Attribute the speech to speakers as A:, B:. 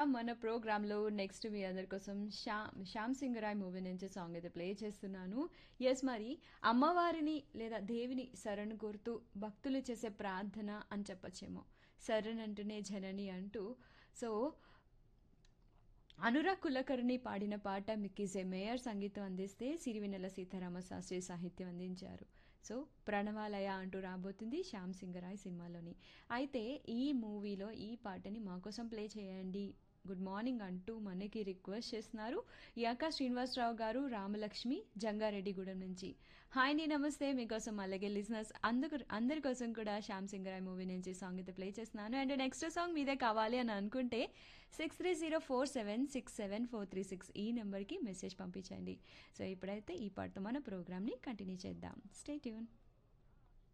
A: మన ప్రోగ్రాంలో నెక్స్ట్ మీ అందరి కోసం శ్యామ్ శ్యామ్ సింగరాయ్ మూవీ నుంచి సాంగ్ అయితే ప్లే చేస్తున్నాను ఎస్ మరి అమ్మవారిని లేదా దేవిని శరణు కోరుతూ భక్తులు చేసే ప్రార్థన అని చెప్పచ్చేమో శరణ్ అంటూనే జనని అంటూ సో అనురాగ్ కులకర్ణి పాడిన పాట మిక్కీజే మేయర్ సంగీతం అందిస్తే సిరివెన్నెల సీతారామ శాస్త్రి సాహిత్యం అందించారు సో ప్రణవాలయ అంటూ రాబోతుంది శ్యామ్ సింగరాయ్ సినిమాలోని అయితే ఈ మూవీలో ఈ పాటని మా కోసం ప్లే చేయండి గుడ్ మార్నింగ్ అంటూ మనకి రిక్వెస్ట్ చేస్తున్నారు యాక శ్రీనివాసరావు గారు రామలక్ష్మి జంగారెడ్డిగూడెం నుంచి హాయ్ నీ నమస్తే మీకోసం అలాగే లిజినెస్ అందుకు అందరి కోసం కూడా శ్యామ్ సింగరాయ్ మూవీ నుంచి సాంగ్ అయితే ప్లే చేస్తున్నాను అండ్ నెక్స్ట్ సాంగ్ మీదే కావాలి అని అనుకుంటే six three zero four seven six seven four three six ఈ నెంబర్కి మెసేజ్ పంపించండి సో ఇప్పుడైతే ఈ పాటతో మన ప్రోగ్రామ్ని కంటిన్యూ చేద్దాం స్టే ట్యూన్